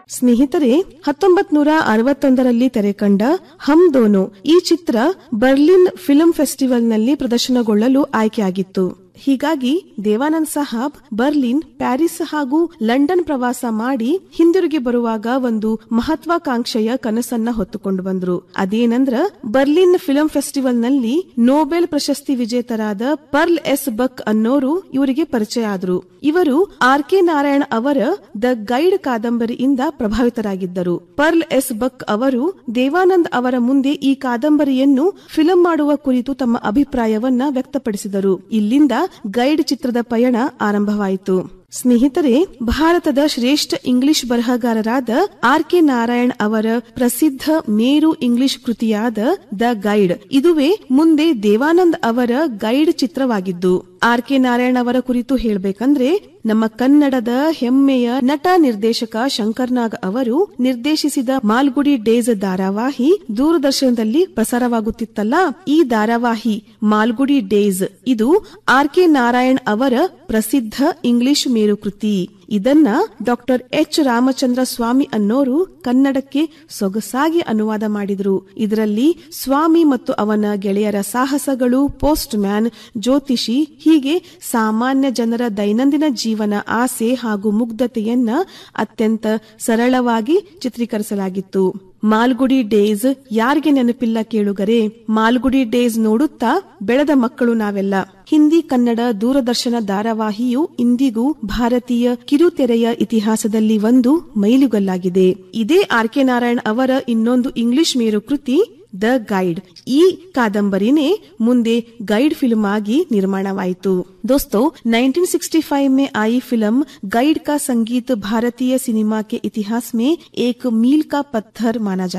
ಸ್ನೇಹಿತರೆ ಹತ್ತೊಂಬತ್ ನೂರ ಅರವತ್ತೊಂದರಲ್ಲಿ ತೆರೆಕಂಡ ಹಮ್ ದೋನೋ ಈ ಚಿತ್ರ ಬರ್ಲಿನ್ ಫಿಲ್ಮ್ ಫೆಸ್ಟಿವಲ್ನಲ್ಲಿ ಪ್ರದರ್ಶನಗೊಳ್ಳಲು ಆಯ್ಕೆಯಾಗಿತ್ತು ಹೀಗಾಗಿ ದೇವಾನಂದ್ ಸಾಹಬ್ ಬರ್ಲಿನ್ ಪ್ಯಾರಿಸ್ ಹಾಗೂ ಲಂಡನ್ ಪ್ರವಾಸ ಮಾಡಿ ಹಿಂದಿರುಗಿ ಬರುವಾಗ ಒಂದು ಮಹತ್ವಾಕಾಂಕ್ಷೆಯ ಕನಸನ್ನ ಹೊತ್ತುಕೊಂಡು ಬಂದ್ರು ಅದೇನಂದ್ರ ಬರ್ಲಿನ್ ಫಿಲ್ಮ್ ಫೆಸ್ಟಿವಲ್ನಲ್ಲಿ ನೊಬೆಲ್ ಪ್ರಶಸ್ತಿ ವಿಜೇತರಾದ ಪರ್ಲ್ ಎಸ್ ಬಕ್ ಅನ್ನೋರು ಇವರಿಗೆ ಪರಿಚಯ ಆದ್ರು ಇವರು ಆರ್ ಕೆ ನಾರಾಯಣ್ ಅವರ ದ ಗೈಡ್ ಕಾದಂಬರಿಯಿಂದ ಪ್ರಭಾವಿತರಾಗಿದ್ದರು ಪರ್ಲ್ ಎಸ್ ಬಕ್ ಅವರು ದೇವಾನಂದ್ ಅವರ ಮುಂದೆ ಈ ಕಾದಂಬರಿಯನ್ನು ಫಿಲಂ ಮಾಡುವ ಕುರಿತು ತಮ್ಮ ಅಭಿಪ್ರಾಯವನ್ನ ವ್ಯಕ್ತಪಡಿಸಿದರು ಇಲ್ಲಿಂದ ಗೈಡ್ ಚಿತ್ರದ ಪಯಣ ಆರಂಭವಾಯಿತು ಸ್ನೇಹಿತರೆ ಭಾರತದ ಶ್ರೇಷ್ಠ ಇಂಗ್ಲಿಷ್ ಬರಹಗಾರರಾದ ಆರ್ ಕೆ ನಾರಾಯಣ್ ಅವರ ಪ್ರಸಿದ್ಧ ಮೇರು ಇಂಗ್ಲಿಷ್ ಕೃತಿಯಾದ ದ ಗೈಡ್ ಇದುವೇ ಮುಂದೆ ದೇವಾನಂದ್ ಅವರ ಗೈಡ್ ಚಿತ್ರವಾಗಿದ್ದು ಆರ್ ಕೆ ನಾರಾಯಣ್ ಅವರ ಕುರಿತು ಹೇಳಬೇಕಂದ್ರೆ ನಮ್ಮ ಕನ್ನಡದ ಹೆಮ್ಮೆಯ ನಟ ನಿರ್ದೇಶಕ ಶಂಕರ್ನಾಗ್ ಅವರು ನಿರ್ದೇಶಿಸಿದ ಮಾಲ್ಗುಡಿ ಡೇಸ್ ಧಾರಾವಾಹಿ ದೂರದರ್ಶನದಲ್ಲಿ ಪ್ರಸಾರವಾಗುತ್ತಿತ್ತಲ್ಲ ಈ ಧಾರಾವಾಹಿ ಮಾಲ್ಗುಡಿ ಡೇಸ್ ಇದು ಆರ್ ಕೆ ನಾರಾಯಣ್ ಅವರ ಪ್ರಸಿದ್ಧ ಇಂಗ್ಲಿಷ್ ಮೇರುಕೃತಿ ಇದನ್ನ ಡಾಕ್ಟರ್ ಎಚ್ ರಾಮಚಂದ್ರ ಸ್ವಾಮಿ ಅನ್ನೋರು ಕನ್ನಡಕ್ಕೆ ಸೊಗಸಾಗಿ ಅನುವಾದ ಮಾಡಿದ್ರು ಇದರಲ್ಲಿ ಸ್ವಾಮಿ ಮತ್ತು ಅವನ ಗೆಳೆಯರ ಸಾಹಸಗಳು ಪೋಸ್ಟ್ ಮ್ಯಾನ್ ಜ್ಯೋತಿಷಿ ಹೀಗೆ ಸಾಮಾನ್ಯ ಜನರ ದೈನಂದಿನ ಜೀವನ ಆಸೆ ಹಾಗೂ ಮುಗ್ಧತೆಯನ್ನ ಅತ್ಯಂತ ಸರಳವಾಗಿ ಚಿತ್ರೀಕರಿಸಲಾಗಿತ್ತು ಮಾಲ್ಗುಡಿ ಡೇಸ್ ಯಾರಿಗೆ ನೆನಪಿಲ್ಲ ಕೇಳುಗರೆ ಮಾಲ್ಗುಡಿ ಡೇಸ್ ನೋಡುತ್ತಾ ಬೆಳೆದ ಮಕ್ಕಳು ನಾವೆಲ್ಲ ಹಿಂದಿ ಕನ್ನಡ ದೂರದರ್ಶನ ಧಾರಾವಾಹಿಯು ಇಂದಿಗೂ ಭಾರತೀಯ ಕಿರುತೆರೆಯ ಇತಿಹಾಸದಲ್ಲಿ ಒಂದು ಮೈಲುಗಲ್ಲಾಗಿದೆ ಇದೇ ಆರ್ ಕೆ ನಾರಾಯಣ್ ಅವರ ಇನ್ನೊಂದು ಇಂಗ್ಲಿಷ್ ಮೇರು ಕೃತಿ ದ ಗೈಡ್ ಈ ಕಾದಂಬರಿನೇ ಮುಂದೆ ಗೈಡ್ ಫಿಲ್ಮ್ ಆಗಿ ನಿರ್ಮಾಣವಾಯಿತು दोस्तों 1965 में आई फिल्म गाइड का संगीत भारतीय सिनेमा के इतिहास में एक मील का पत्थर माना जाता